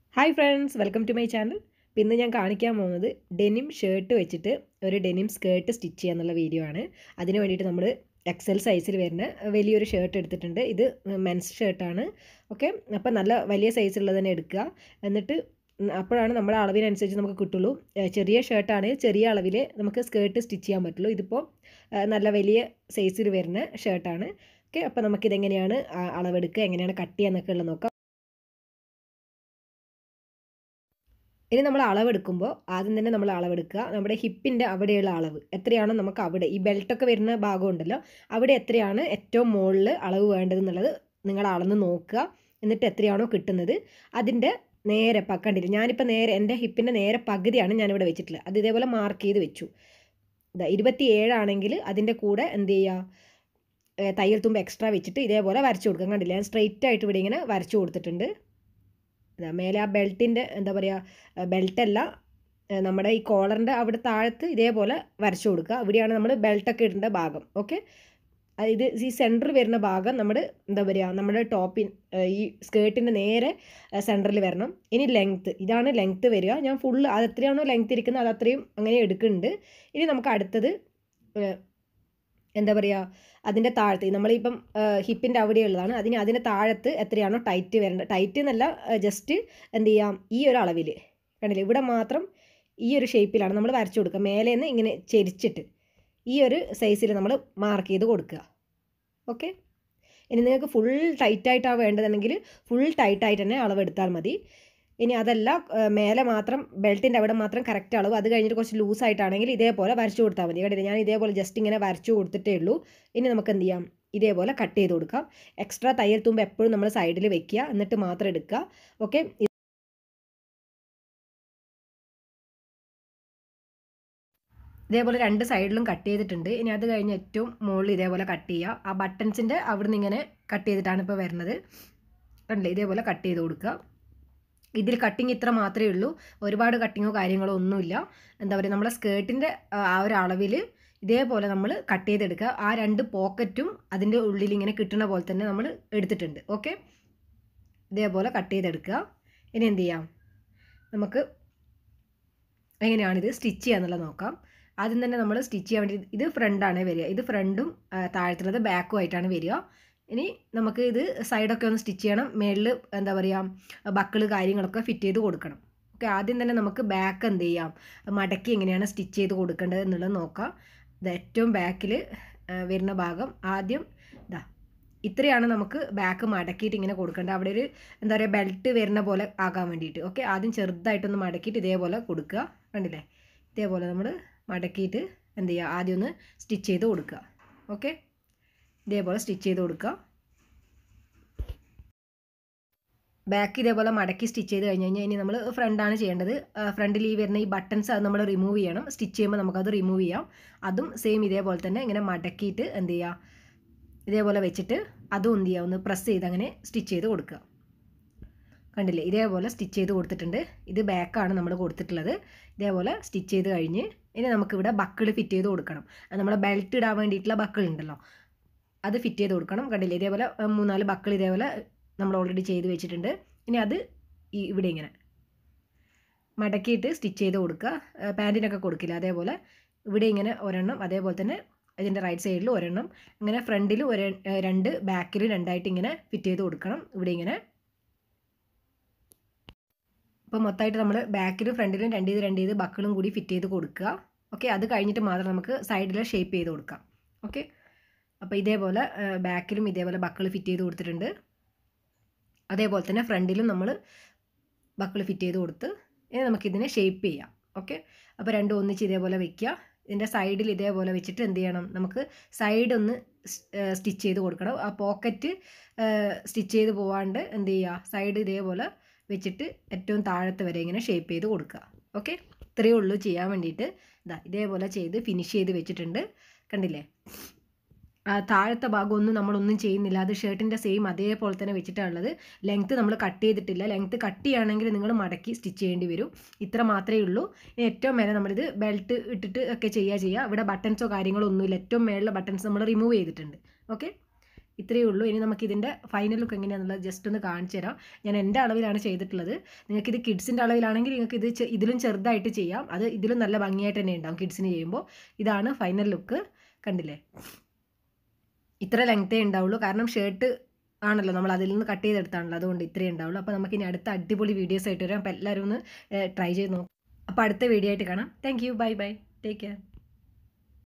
hi friends welcome to my channel അപ്പോൾ ഇന്ന് ഞാൻ കാണിക്കാൻ പോകുന്നത് ഡെനിം ഷർട്ട് വെച്ചിട്ട് ഒരു ഡെനിം സ്കേർട്ട് സ്റ്റിച്ച് ചെയ്യാന്നുള്ള വീഡിയോ ആണ് അതിന് വേണ്ടിയിട്ട് നമ്മൾ എക്സൽ സൈസിൽ വരുന്ന വലിയൊരു ഷർട്ട് എടുത്തിട്ടുണ്ട് ഇത് മെൻസ് ഷർട്ടാണ് ഓക്കെ അപ്പോൾ നല്ല വലിയ സൈസുള്ളത് തന്നെ എടുക്കുക എന്നിട്ട് അപ്പോഴാണ് നമ്മുടെ അളവിനനുസരിച്ച് നമുക്ക് കിട്ടുള്ളൂ ഏഹ് ചെറിയ ഷർട്ടാണ് ചെറിയ അളവിൽ നമുക്ക് സ്കേർട്ട് സ്റ്റിച്ച് ചെയ്യാൻ പറ്റുള്ളൂ ഇതിപ്പോൾ ഏഹ് നല്ല വലിയ സൈസിൽ വരുന്ന ഷർട്ടാണ് ഓക്കെ അപ്പോൾ നമുക്കിതെങ്ങനെയാണ് ആ- അളവെടുക്കുക എങ്ങനെയാണ് കട്ട് ചെയ്യാന്നൊക്കെ ഉള്ളത് നോക്കാം ഇനി നമ്മൾ അളവെടുക്കുമ്പോൾ ആദ്യം തന്നെ നമ്മൾ അളവെടുക്കുക നമ്മുടെ ഹിപ്പിൻ്റെ അവിടെയുള്ള അളവ് എത്രയാണോ നമുക്ക് അവിടെ ഈ ബെൽറ്റൊക്കെ വരുന്ന ഭാഗം ഉണ്ടല്ലോ അവിടെ എത്രയാണ് ഏറ്റവും മുകളിൽ അളവ് വേണ്ടതെന്നുള്ളത് നിങ്ങൾ അളന്ന് നോക്കുക എന്നിട്ട് എത്രയാണോ കിട്ടുന്നത് അതിൻ്റെ നേരെ പ കണ്ടില്ല ഞാനിപ്പോൾ നേരെ എൻ്റെ ഹിപ്പിൻ്റെ നേരെ പകുതിയാണ് ഞാനിവിടെ വെച്ചിട്ടുള്ളത് അത് ഇതേപോലെ മാർക്ക് ചെയ്ത് വെച്ചു ഇതാ ഇരുപത്തി ഏഴാണെങ്കിൽ അതിൻ്റെ കൂടെ എന്ത് ചെയ്യുക ഏ, തയ്യൽ തുമ്പ് എക്സ്ട്രാ വെച്ചിട്ട് ഇതേപോലെ വരച്ചു കൊടുക്കാം കണ്ടില്ല ഞാൻ സ്ട്രെയിറ്റ് ആയിട്ട് ഇവിടെ ഇങ്ങനെ വരച്ചു കൊടുത്തിട്ടുണ്ട് ഇതാ മേലെ ആ ബെൽറ്റിൻ്റെ എന്താ പറയുക ബെൽറ്റല്ല നമ്മുടെ ഈ കോളറിൻ്റെ അവിടെ താഴത്ത് ഇതേപോലെ വരച്ചു കൊടുക്കുക ഇവിടെയാണ് നമ്മൾ ബെൽറ്റൊക്കെ ഇടേണ്ട ഭാഗം ഓക്കെ ഇത് ഈ സെൻറ്റർ വരുന്ന ഭാഗം നമ്മുടെ എന്താ പറയുക നമ്മുടെ ടോപ്പിൻ ഈ സ്കേർട്ടിൻ്റെ നേരെ സെൻറ്ററിൽ വരണം ഇനി ലെങ്ത്ത് ഇതാണ് ലെങ്ത്ത് വരിക ഞാൻ ഫുള്ള് അത് എത്രയാണോ ലെങ്ത്ത് ഇരിക്കുന്നത് അത് അത്രയും അങ്ങനെ എടുക്കുന്നുണ്ട് ഇനി നമുക്ക് അടുത്തത് ഏഹ്, എന്താ പറയുക അതിൻ്റെ താഴത്ത് നമ്മളിപ്പം ഹിപ്പിൻ്റെ അവിടെയുള്ളതാണ് അതിന് അതിൻ്റെ താഴത്ത് എത്രയാണോ ടൈറ്റ് വരേണ്ടത് ടൈറ്റ് എന്നല്ല ജസ്റ്റ് എന്ത് ചെയ്യാം ഈ ഒരു അളവിൽ കണ്ടില്ലേ ഇവിടെ മാത്രം ഈ ഒരു ഷേപ്പിലാണ് നമ്മൾ വരച്ചു കൊടുക്കുക മേലെ നിന്ന് ഇങ്ങനെ ചെരിച്ചിട്ട് ഈ ഒരു സൈസിൽ നമ്മൾ മാർക്ക് ചെയ്ത് കൊടുക്കുക ഓക്കെ ഇനി നിങ്ങൾക്ക് ഫുൾ ടൈറ്റായിട്ടാണ് വേണ്ടതെങ്കിൽ ഫുൾ ടൈറ്റായിട്ട് തന്നെ അളവെടുത്താൽ മതി ഇനി അതല്ല ആ, മേലെ മാത്രം ബെൽറ്റിൻ്റെ അവിടെ മാത്രം കറക്റ്റ് അളവ് അത് കഴിഞ്ഞിട്ട് കുറച്ച് ലൂസായിട്ടാണെങ്കിൽ ഇതേപോലെ വരച്ചു കൊടുത്താൽ മതി കണ്ടില്ലേ ഞാൻ ഇതേപോലെ ജസ്റ്റ് ഇങ്ങനെ വരച്ചു കൊടുത്തിട്ടേ ഉള്ളൂ ഇനി നമുക്ക് എന്ത് ചെയ്യാം ഇതേപോലെ കട്ട് ചെയ്ത് കൊടുക്കാം എക്സ്ട്രാ തയ്യൽ തുമ്പ് എപ്പോഴും നമ്മൾ സൈഡിൽ വെക്കുക എന്നിട്ട് മാത്രം എടുക്കുക ഓക്കെ ഇതേപോലെ രണ്ട് സൈഡിലും കട്ട് ചെയ്തിട്ടുണ്ട് ഇനി അത് കഴിഞ്ഞ് ഏറ്റവും മുകളിൽ ഇതേപോലെ കട്ട് ചെയ്യുക ആ ബട്ടൺസിൻ്റെ അവിടുന്ന് ഇങ്ങനെ കട്ട് ചെയ്തിട്ടാണ് ഇപ്പോൾ വരുന്നത് കണ്ടില്ലേ ഇതേപോലെ കട്ട് ചെയ്ത് കൊടുക്കുക ഇതിൽ കട്ടിങ് ഇത്ര മാത്രമേ ഉള്ളൂ ഒരുപാട് കട്ടിങ്ങോ കാര്യങ്ങളോ ഒന്നുമില്ല എന്താ പറയുക നമ്മുടെ സ്കേർട്ടിൻ്റെ ആ ഒരു അളവിൽ ഇതേപോലെ നമ്മൾ കട്ട് ചെയ്തെടുക്കുക ആ രണ്ട് പോക്കറ്റും അതിൻ്റെ ഉള്ളിൽ ഇങ്ങനെ കിട്ടുന്ന പോലെ തന്നെ നമ്മൾ എടുത്തിട്ടുണ്ട് ഓക്കെ ഇതേപോലെ കട്ട് ചെയ്തെടുക്കുക ഇനി എന്ത് ചെയ്യാം നമുക്ക് എങ്ങനെയാണിത് സ്റ്റിച്ച് ചെയ്യാന്നുള്ളത് നോക്കാം ആദ്യം തന്നെ നമ്മൾ സ്റ്റിച്ച് ചെയ്യാൻ വേണ്ടി ഇത് ഫ്രണ്ടാണ് വരിക ഇത് ഫ്രണ്ടും താഴത്തുള്ളത് ബാക്കും ആയിട്ടാണ് വരിക ഇനി നമുക്ക് ഇത് സൈഡൊക്കെ ഒന്ന് സ്റ്റിച്ച് ചെയ്യണം മേളിൽ എന്താ പറയുക ബക്കിള് കാര്യങ്ങളൊക്കെ ഫിറ്റ് ചെയ്ത് കൊടുക്കണം ഓക്കെ ആദ്യം തന്നെ നമുക്ക് ബാക്ക് എന്ത് ചെയ്യാം മടക്കി എങ്ങനെയാണ് സ്റ്റിച്ച് ചെയ്ത് കൊടുക്കേണ്ടത് എന്നുള്ളത് നോക്കാം ഇത് ഏറ്റവും ബാക്കിൽ വരുന്ന ഭാഗം ആദ്യം ഇതാ ഇത്രയാണ് നമുക്ക് ബാക്ക് മടക്കിയിട്ട് ഇങ്ങനെ കൊടുക്കേണ്ടത് അവിടെ ഒരു എന്താ പറയുക ബെൽറ്റ് വരുന്ന പോലെ ആക്കാൻ വേണ്ടിയിട്ട് ഓക്കെ ആദ്യം ചെറുതായിട്ടൊന്ന് മടക്കിയിട്ട് ഇതേപോലെ കൊടുക്കുക കണ്ടില്ലേ ഇതേപോലെ നമ്മൾ മടക്കിയിട്ട് എന്ത് ചെയ്യുക ആദ്യം ഒന്ന് സ്റ്റിച്ച് ചെയ്ത് കൊടുക്കുക ഓക്കെ ഇതേപോലെ സ്റ്റിച്ച് ചെയ്ത് കൊടുക്കുക ബാക്ക് ഇതേപോലെ മടക്കി സ്റ്റിച്ച് ചെയ്ത് കഴിഞ്ഞ് കഴിഞ്ഞാൽ ഇനി നമ്മൾ ഫ്രണ്ടാണ് ചെയ്യേണ്ടത് ഫ്രണ്ടിൽ ഈ വരുന്ന ഈ ബട്ടൺസ് അത് നമ്മൾ റിമൂവ് ചെയ്യണം സ്റ്റിച്ച് ചെയ്യുമ്പോൾ നമുക്കത് റിമൂവ് ചെയ്യാം അതും സെയിം ഇതേപോലെ തന്നെ ഇങ്ങനെ മടക്കിയിട്ട് എന്ത് ചെയ്യുക ഇതേപോലെ വെച്ചിട്ട് അതും എന്ത് ചെയ്യുക ഒന്ന് പ്രസ് ചെയ്ത് അങ്ങനെ സ്റ്റിച്ച് ചെയ്ത് കൊടുക്കുക കണ്ടില്ലേ ഇതേപോലെ സ്റ്റിച്ച് ചെയ്ത് കൊടുത്തിട്ടുണ്ട് ഇത് ബാക്കാണ് നമ്മൾ കൊടുത്തിട്ടുള്ളത് ഇതേപോലെ സ്റ്റിച്ച് ചെയ്ത് കഴിഞ്ഞ് ഇനി നമുക്കിവിടെ ബക്കിൾ ഫിറ്റ് ചെയ്ത് കൊടുക്കണം നമ്മൾ ബെൽറ്റ് ഇടാൻ വേണ്ടിയിട്ടുള്ള ബക്കിൾ ഉണ്ടല്ലോ അത് ഫിറ്റ് ചെയ്ത് കൊടുക്കണം കണ്ടില്ലേ ഇതേപോലെ അഹ് മൂന്നാല് ബക്കിൾ ഇതേപോലെ നമ്മൾ ഓൾറെഡി ചെയ്ത് വെച്ചിട്ടുണ്ട് ഇനി അത് ഈ ഇവിടെ ഇങ്ങനെ മടക്കിയിട്ട് സ്റ്റിച്ച് ചെയ്ത് കൊടുക്കുക അഹ് പാൻറ്റിനൊക്കെ കൊടുക്കില്ല അതേപോലെ ഇവിടെ ഇങ്ങനെ ഒരെണ്ണം അതേപോലെ തന്നെ ഇതിൻ്റെ റൈറ്റ് സൈഡിൽ ഒരെണ്ണം ഇങ്ങനെ ഫ്രണ്ടിൽ ഒരു അഹ് രണ്ട് ബാക്കിൽ രണ്ടായിട്ട് ഇങ്ങനെ ഫിറ്റ് ചെയ്ത് കൊടുക്കണം ഇവിടെ ഇങ്ങനെ അപ്പോൾ മൊത്തമായിട്ട് നമ്മൾ ബാക്കിലും ഫ്രണ്ടിലും രണ്ട് ചെയ്ത് രണ്ട് ചെയ്ത് ബക്കിളും കൂടി ഫിറ്റ് ചെയ്ത് കൊടുക്കുക ഓക്കെ അത് കഴിഞ്ഞിട്ട് മാത്രം നമുക്ക് സൈഡിൽ ഷേപ്പ് ചെയ്ത് കൊടുക്കാം ഓക്കെ അപ്പോൾ ഇതേപോലെ ബാക്കിലും ഇതേപോലെ ബക്കിൾ ഫിറ്റ് ചെയ്ത് കൊടുത്തിട്ടുണ്ട് അതേപോലെ തന്നെ ഫ്രണ്ടിലും നമ്മൾ ബക്കിൾ ഫിറ്റ് ചെയ്ത് കൊടുത്ത് ഇനി നമുക്കിതിനെ ഷേപ്പ് ചെയ്യാം ഓക്കെ അപ്പോൾ രണ്ടും ഒന്നിച്ച് ഇതേപോലെ വെക്കുക ഇതിൻ്റെ സൈഡിൽ ഇതേപോലെ വെച്ചിട്ട് എന്ത് ചെയ്യണം നമുക്ക് സൈഡ് ഒന്ന് സ്റ്റിച്ച് ചെയ്ത് കൊടുക്കണം ആ പോക്കറ്റ് സ്റ്റിച്ച് ചെയ്ത് പോവാണ്ട് എന്ത് ചെയ്യുക സൈഡ് ഇതേപോലെ വെച്ചിട്ട് ഏറ്റവും താഴത്ത് വരെ ഇങ്ങനെ ഷേപ്പ് ചെയ്ത് കൊടുക്കുക ഓക്കെ ഇത്രയേ ഉള്ളൂ ചെയ്യാൻ വേണ്ടിയിട്ട് ഇതാ ഇതേപോലെ ചെയ്ത് ഫിനിഷ് ചെയ്ത് വെച്ചിട്ടുണ്ട് കണ്ടില്ലേ ആ താഴത്തെ ഭാഗം ഒന്നും നമ്മളൊന്നും ചെയ്യുന്നില്ല അത് ഷർട്ടിൻ്റെ സെയിം അതേപോലെ തന്നെ വെച്ചിട്ടാണ് ഉള്ളത് ലെങ്ത്ത് നമ്മൾ കട്ട് ചെയ്തിട്ടില്ല ലെങ്ത്ത് കട്ട് ചെയ്യുകയാണെങ്കിൽ നിങ്ങൾ മടക്കി സ്റ്റിച്ച് ചെയ്യേണ്ടി വരും ഇത്ര മാത്രമേ ഉള്ളൂ ഇനി ഏറ്റവും മേലെ നമ്മളിത് ബെൽറ്റ് ഇട്ടിട്ട് ഒക്കെ ചെയ്യുക ചെയ്യുക ഇവിടെ ബട്ടൺസോ കാര്യങ്ങളോ ഒന്നുമില്ല ഏറ്റവും മേളിലെ ബട്ടൺസ് നമ്മൾ റിമൂവ് ചെയ്തിട്ടുണ്ട് ഓക്കെ ഇത്രയേ ഉള്ളൂ ഇനി നമുക്ക് ഇതിൻ്റെ ഫൈനൽ ലുക്ക് എങ്ങനെയാണെന്നുള്ളത് ജസ്റ്റ് ഒന്ന് കാണിച്ചു തരാം ഞാൻ എൻ്റെ അളവിലാണ് ചെയ്തിട്ടുള്ളത് നിങ്ങൾക്ക് ഇത് കിഡ്സിൻ്റെ അളവിലാണെങ്കിൽ നിങ്ങൾക്ക് ഇത് ചെ- ഇതിലും ചെറുതായിട്ട് ചെയ്യാം അത് ഇതിലും നല്ല ഭംഗിയായിട്ട് തന്നെ ഉണ്ടാവും കിഡ്സിന് ചെയ്യുമ്പോൾ ഇതാണ് ഫൈനൽ ലുക്ക് കണ്ടില്ലേ ഇത്ര ലെങ്തേ ഉണ്ടാവുള്ളൂ കാരണം ഷർട്ട് ആണല്ലോ നമ്മൾ അതിൽ നിന്ന് കട്ട് ചെയ്തെടുത്താണല്ലോ അതുകൊണ്ട് ഇത്രയേ ഉണ്ടാവുള്ളൂ അപ്പോൾ നമുക്ക് ഇനി അടുത്ത അടിപൊളി വീഡിയോസ് ആയിട്ട് വരാം അപ്പോൾ എല്ലാവരും ഒന്ന് ട്രൈ ചെയ്ത് നോക്കും അപ്പോൾ അടുത്ത വീഡിയോ ആയിട്ട് കാണാം thank you bye bye take care